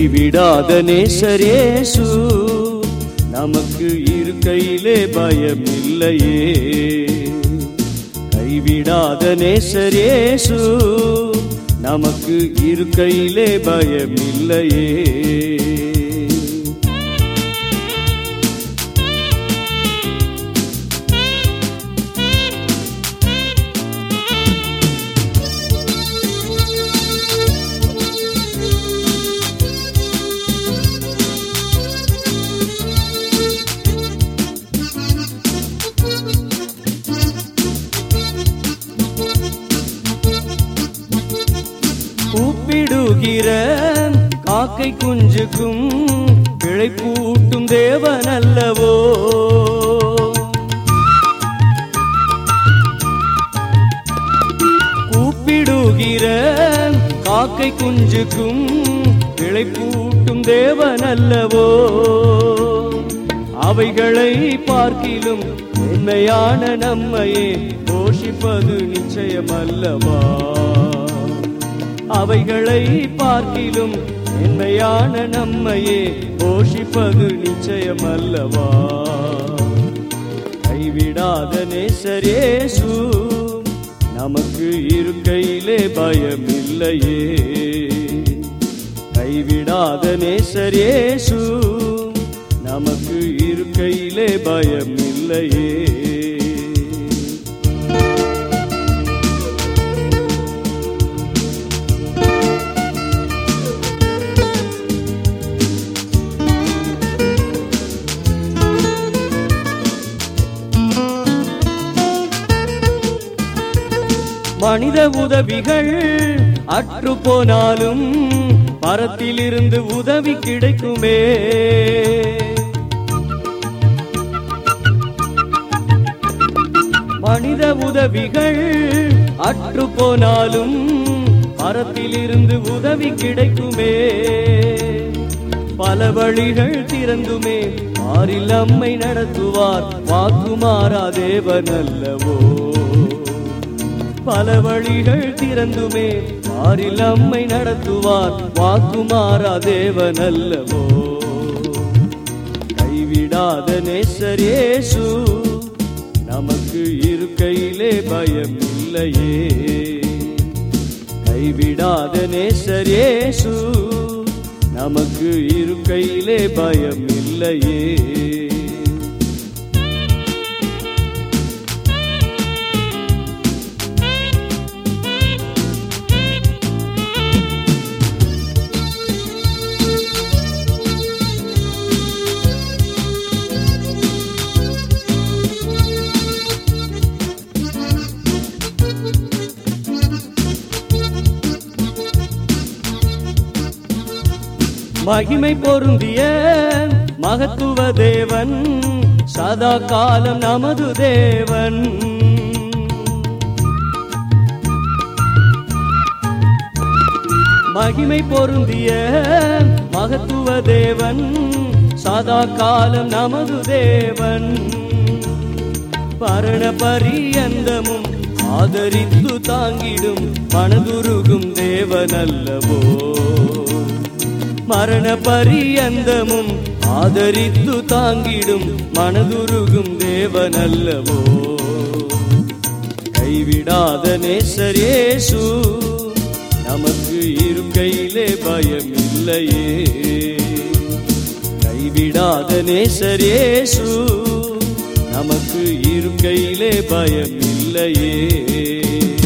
கைவிடாத நேசரேசு நமக்கு இருக்கையிலே பயம் இல்லையே கைவிடாத நேசரேசு நமக்கு இருக்கையிலே பயம் இல்லையே கூப்பிடுகிற காக்கை குஞ்சுக்கும் பிழைப்பூட்டும் தேவன் அல்லவோ கூப்பிடுகிற காக்கை குஞ்சுக்கும் பிழைப்பூட்டும் தேவன் அல்லவோ அவைகளை பார்க்கிலும் உண்மையான நம்மையே போஷிப்பது நிச்சயம் அல்லவா அவைகளை பார்க்கிலும் உண்மையான நம்மையே போஷிப்பது நிச்சயம் அல்லவா கைவிடாத நேசரேசு நமக்கு இருக்கையிலே பயம் இல்லையே கைவிடாத நேசரேசு நமக்கு இருக்கையிலே பயம் இல்லையே மனித உதவிகள் அற்று போனாலும் பரத்திலிருந்து உதவி கிடைக்குமே மனித உதவிகள் அற்று போனாலும் பரத்திலிருந்து உதவி கிடைக்குமே பல வழிகள் திறந்துமே ஆறில் நம்மை நடத்துவார் வாக்குமாறா தேவன் அல்லவோ பல வழிகள் திறந்துமே ஆறில் நம்மை நடத்துவார் வாக்குமாறா தேவன் அல்லவோ கைவிடாத நேசரேசு நமக்கு இருக்கையிலே பயம் இல்லையே கைவிடாத நேசரேசு நமக்கு இருக்கையிலே பயம் இல்லையே மகிமை பொருந்திய மகத்துவ தேவன் சதா காலம் நமது தேவன் மகிமை பொருந்திய மகத்துவ தேவன் சதா காலம் நமது தேவன் பரண பரியந்தமும் ஆதரித்து தாங்கிடும் மனதுருகும் தேவன் அல்லவோ மரண பரியந்தமும் ஆதரித்து தாங்கிடும் மனதுருகும் தேவன் அல்லவோ கைவிடாத நேசரேசு நமக்கு இருக்கையிலே பயம் இல்லையே கைவிடாத நேசரேசு நமக்கு இருக்கையிலே பயம் இல்லையே